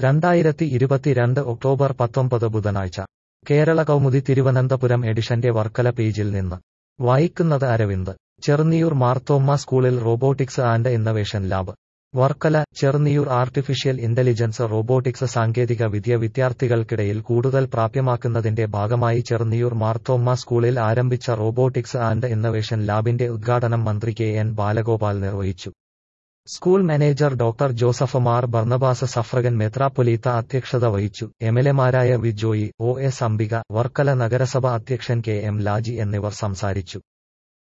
രണ്ടായിരത്തി ഇരുപത്തിരണ്ട് ഒക്ടോബർ പത്തൊമ്പത് ബുധനാഴ്ച കേരള കൗമുദി തിരുവനന്തപുരം എഡിഷന്റെ വർക്കല പേജിൽ നിന്ന് വായിക്കുന്നത് അരവിന്ദ് ചെറുന്നിയൂർ മാർത്തോമ്മ സ്കൂളിൽ robotics and innovation lab Varkala Cherunniyoor artificial intelligence robotics സാങ്കേതിക വിദ്യ വിദ്യാർത്ഥികൾക്കിടയിൽ കൂടുതൽ പ്രാപ്യമാക്കുന്നതിന്റെ ഭാഗമായി ചെറുന്നിയൂർ മാർത്തോമ്മ സ്കൂളിൽ ആരംഭിച്ച റോബോട്ടിക്സ് ആൻഡ് ഇന്നവേഷൻ ലാബിന്റെ ഉദ്ഘാടനം മന്ത്രി കെ എൻ ബാലഗോപാൽ നിർവഹിച്ചു school manager doctor Joseph Mar Barnabas suffragan മെത്രാപ്പൊലീത്ത അധ്യക്ഷത വഹിച്ചു എംഎൽഎമാരായ V Joy O S Ambika Varkala നഗരസഭ അധ്യക്ഷൻ കെ എം ലാജി എന്നിവർ സംസാരിച്ചു